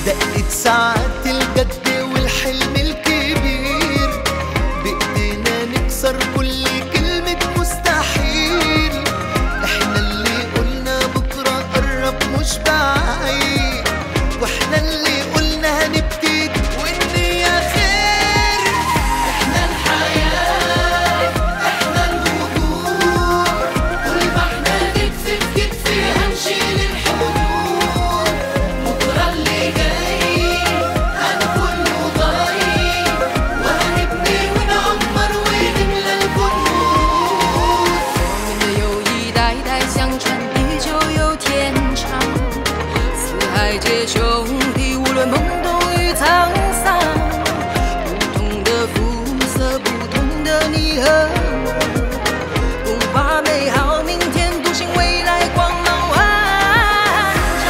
دقت ساعات الجد والحلم الكبير بإيدينا نكسر كل كلمة مستحيل احنا اللي قلنا بكرة قرب مش بعيد واحنا اللي قلنا هنبتدي والنية خير احنا الحياة احنا الوجود طول ما احنا كتف في كتف هنشيل الحدود بكرة اللي جاي هنكون ضايع وهنبني ونعمر ونملى الكون نور 我们的友谊代代相传，地久有天长。四海皆兄弟，无论懵懂与沧桑。不同的肤色，不同的你和我，不怕美好明天，独行未来光芒万丈。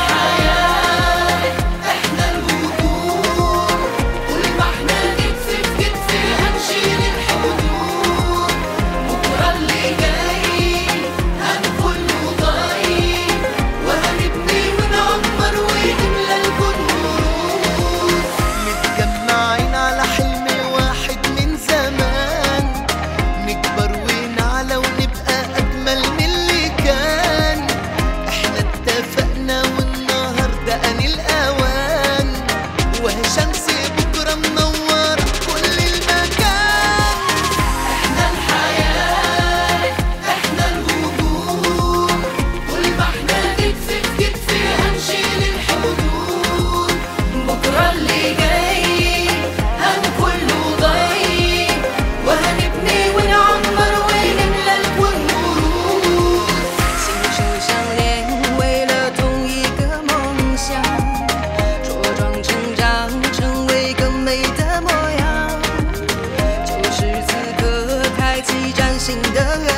احنا الوجود طول ما احنا كتف في كتف هنشيل الحدود بكرة اللي جاي هنكون ضايع وهنبني ونعمر ونملى الكون نور متجمعين على حلم واحد من زمان نكبر ونعلى ونبقى أجمل من اللي كان احنا اتفقنا والنهاردة أني الأوان وهي شمس بكرة منورة كل المكان احنا الحياة احنا الوجود طول ما احنا كتف في كتف هنشيل الحدود بكرة اللي جاي هنكون ضايع وهنبني ونعمر ونملى الكون نور 心手相连，为了同一个梦想，茁壮成长，成为更美的模样。就是此刻，开启崭新的